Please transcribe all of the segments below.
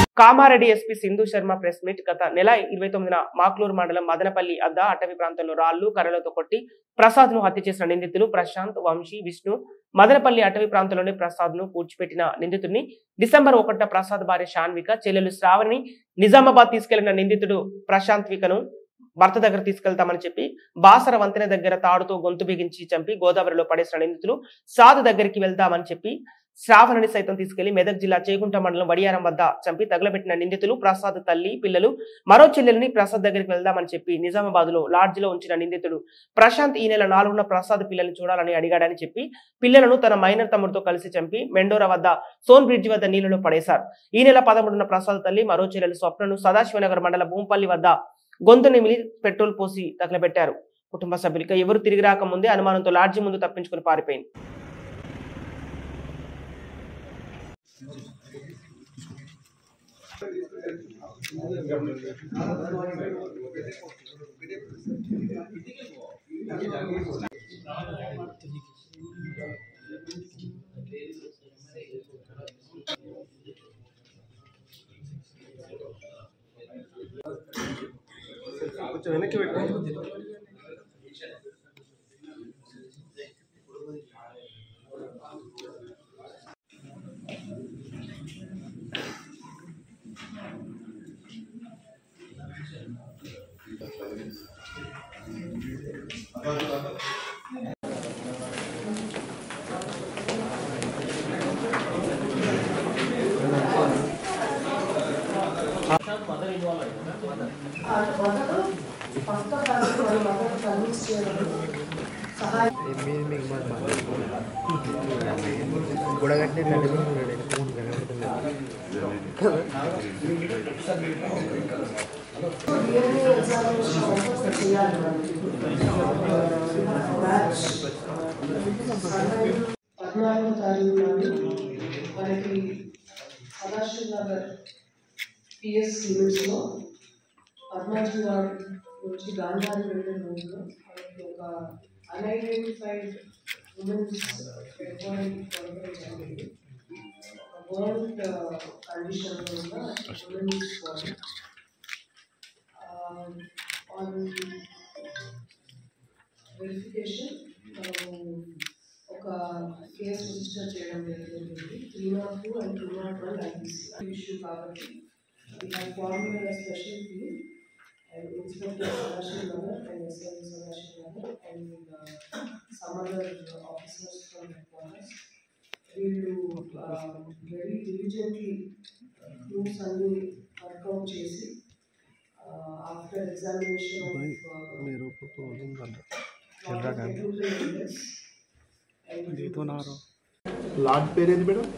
Kamareddy SP Sindhu Sharma press meet గత నెల ఇరవై తొమ్మిదిన మాక్లూరు మండలం మదనపల్లి అద్ద అటవీ ప్రాంతంలో రాళ్లు కర్రలతో కొట్టి ప్రసాద్ ను హత్య చేసిన నిందితులు ప్రశాంత్ వంశీ విష్ణు మదనపల్లి అటవీ ప్రాంతంలోని ప్రసాద్ ను పూడ్చిపెట్టిన నిందితుడిని డిసెంబర్ ఒకటిన ప్రసాద్ భార్య శాన్విక చెల్లెలు శ్రావణి నిజామాబాద్ తీసుకెళ్లిన నిందితుడు ప్రశాంత్ వికను భర్త దగ్గర తీసుకెళ్తామని చెప్పి బాసర వంతెన దగ్గర తాడుతో గొంతు బిగించి చంపి గోదావరిలో పడేసిన నిందితులు సాధు దగ్గరికి వెళ్దామని చెప్పి శ్రావణుని సైతం తీసుకెళ్లి మెదక్ జిల్లా చేగుంట మండలం వడియారం వద్ద చంపి తగలబెట్టిన నిందితులు ప్రసాద్ తల్లి పిల్లలు మరో చెల్లెల్ని ప్రసాద్ దగ్గరికి వెళ్దామని చెప్పి నిజామాబాద్ లో లాడ్జిలో ఉంచిన నిందితుడు ప్రశాంత్ ఈ నెల నాలుగున ప్రసాద్ పిల్లల్ని చూడాలని అడిగాడని చెప్పి పిల్లలను తన మైనర్ తమ్ముడితో కలిసి చంపి మెండోరా వద్ద సోన్ బ్రిడ్జ్ వద్ద నీళ్లలో పడేశారు ఈ నెల పదమూడున ప్రసాద్ తల్లి మరో చెల్లెలు స్వప్నను సదాశివనగర్ మండల భూంపల్లి వద్ద గొంతు నిమిలి పెట్రోల్ పోసి తగలబెట్టారు కుటుంబ సభ్యులకి ఎవరు తిరిగి రాకముందే అనుమానంతో లాడ్జి ముందు తప్పించుకుని పారిపోయింది కొంచెం వెనక్కి పెట్టండి ఆ మొదలు పక్క ఫ్యామిలీ వాళ్ళ మదర్ కన్విన్స్ చేయడం సహాయం బుడగట్టి నడిపి మూడు కనబడుతుంది డిఎన్ఏ ఎగ్జామినేషన్ కంపల్సరీ చేయాలి మ్యాచ్ పద్నాలుగో తారీఖు నాడు మనకి సదాశివ్ నగర్ పిఎస్ లిమిట్స్లో పద్మాజీ వార్డ్ నుంచి గాంధారి వెళ్ళే రోజులో మనకి ఒక అన్ఐడెంటిఫైడ్ ఉమెన్స్ డెడ్ బాడీ దొరకడం జరిగింది బర్న్ కండిషన్లో ఉన్న ఉమెన్స్ బాడీ ఆన్ వెరిఫికేషన్ మనము ఒక కేసు రిజిస్టర్ చేయడం జరిగింది three not two and two not one IPC issue కాబట్టి we have formed a special team and Inspector Sadashiv Nagar and SI Sadashiv Nagar and uh, some other uh, officers from headquarters. We will uh, very diligently clues అన్ని work out చేసి uh, after examination of uh, మీరు పోతుందంట lot of technical evidence and we will లాడ్ పేరు ఏది madam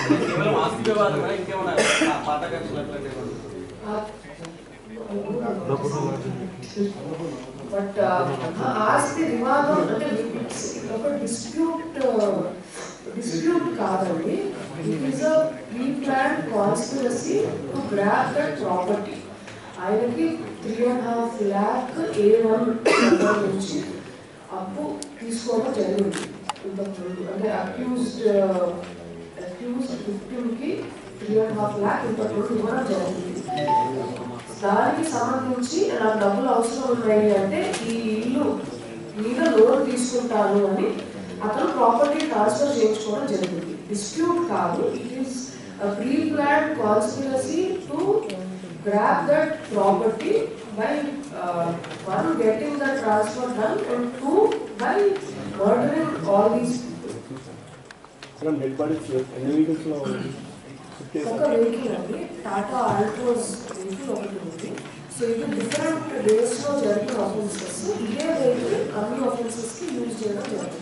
but ఆస్తి వివాదం అంటే ఒక డిస్ప్యూట్ డిస్ప్యూట్ కాదండి it is a pre plan conspiracy to grab that property ఆయనకి three and half lakh A one నుంచి అప్పు తీసుకోవడం జరిగింది ఇంతకుముందు అంటే అక్యూజ్డ్ అక్యూజ్డ్ విక్టిమ్కి త్రీ అండ్ హాఫ్ ల్యాక్ ఇంతకుముందు ఇవ్వడం జరిగింది దానికి సంబంధించి నాకు డబ్బులు అవసరం ఉన్నాయి అంటే ఈ ఇల్లు మీద లోన్ తీసుకుంటాను అని అతను ప్రాపర్టీ ట్రాన్స్ఫర్ చేయించుకోవడం జరిగింది డిస్ప్యూట్ కాదు it is pre plan conspiracy to grab that property by one getting the transfer done and two by murdering all these madam head body ఎన్ని వెహికల్స్లో ఒక వెహికల్ అండి టాటా ఆల్ట్రోస్ వెహికల్ ఒకటి ఉంది సో ఇది డిఫరెంట్ డేస్ లో జరిగిన ఆఫెన్సెస్ ఇదే వెహికల్ అన్ని ఆఫెన్సెస్ కి యూజ్ చేయడం జరుగుతుంది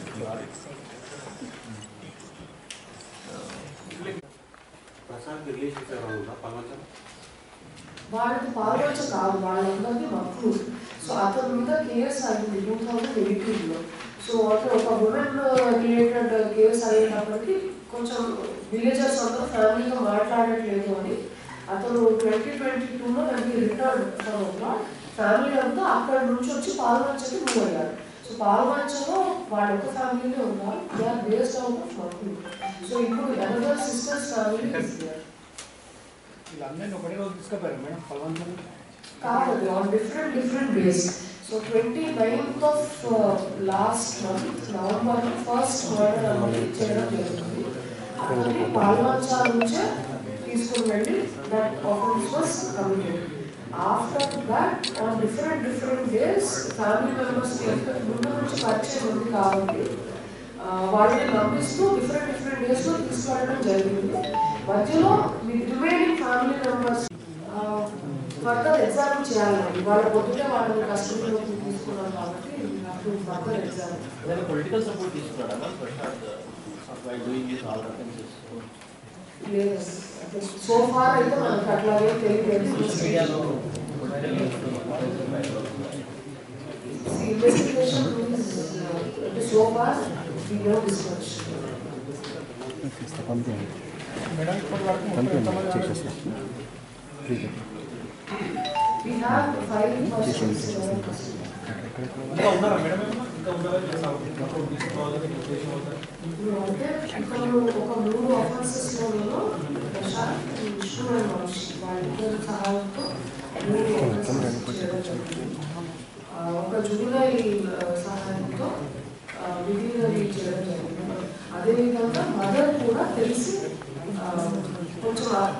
ప్రశాంత్ రిలేషన్స్ ఎవరు ఉందా పల్వంచం వాళ్ళకి పాల్గొనచ్చు కాదు వాళ్ళందరికీ మక్కువ సో అతని మీద కేసు అయింది టూ థౌజండ్ ఎయిటీన్లో సో అతను ఒక ఉమెన్ రిలేటెడ్ కేసు అయ్యేటప్పటికి కొంచెం విలేజర్స్ అందరూ ఫ్యామిలీగా మాట్లాడట్లేదు అని అతను ట్వంటీ ట్వంటీ టూలో దానికి రిటర్న్ ఫ్యామిలీ అంతా అక్కడ నుంచి వచ్చి పాల్గొనచ్చకి మూవ్ అయ్యారు సో పాల్గొనచలో వాళ్ళ ఒక ఫ్యామిలీనే ఉన్నారు they are based out of Makkuva so ఇప్పుడు అనదర్ సిస్టర్స్ ఫ్యామిలీ వీళ్ళందరినీ ఒకటే రోజు తీసుకుపోయారు మేడం పలవంతం కాదు on different different days so twenty ninth of last month November first murder అనేది చేయడం జరిగింది అతన్ని పాల్వంచా నుంచే తీసుకుని వెళ్ళి that offence was committed after that on different different days family members ముందు నుంచి పరిచయం ఉంది కాబట్టి ఆ, వాళ్ళని నమ్మిస్తూ డిఫరెంట్ డిఫరెంట్ డేస్లో తీసుకెళ్ళడం జరిగింది మధ్యలో remaining family members further exam చేయాలండి వాళ్ళ పొద్దుటే వాళ్ళని కస్టడీలోకి తీసుకున్నాం కాబట్టి అప్పుడు ఫర్దర్ ఎగ్జామ్ ఏదైనా పొలిటికల్ సపోర్ట్ తీసుకున్నాడా Prashant by doing this all references లేదండి సో ఫార్ అయితే మనకు అట్లాగే తెలియదు మీడియాలో ఇన్వెస్టిగేషన్ అంటే so far we know this much madam ఇప్పటి వరకు మొత్తం ఎంతమంది వీ హ్యావ్ ఫైవ్ పర్సన్స్ ఇంకా ఉన్నారా మేడం ఇంకా ఉన్నారా లేదా మొత్తం తీసుకోవాలని ఉద్దేశం అవుతారు అంటే ఇప్పుడు ఒక మూడు ఆఫెన్సెస్ లో ప్రశాంత్ విష్ణు అండ్ వంశీ వాళ్ళిద్దరి సహాయంతో మూడు offences చేయడం జరిగింది. ఆ, ఒక జూలై ఆ, సహాయంతో విధిని చేయడం జరిగింది అదేవిధంగా మదర్ కూడా తెలిసి ఆ, కొంచెం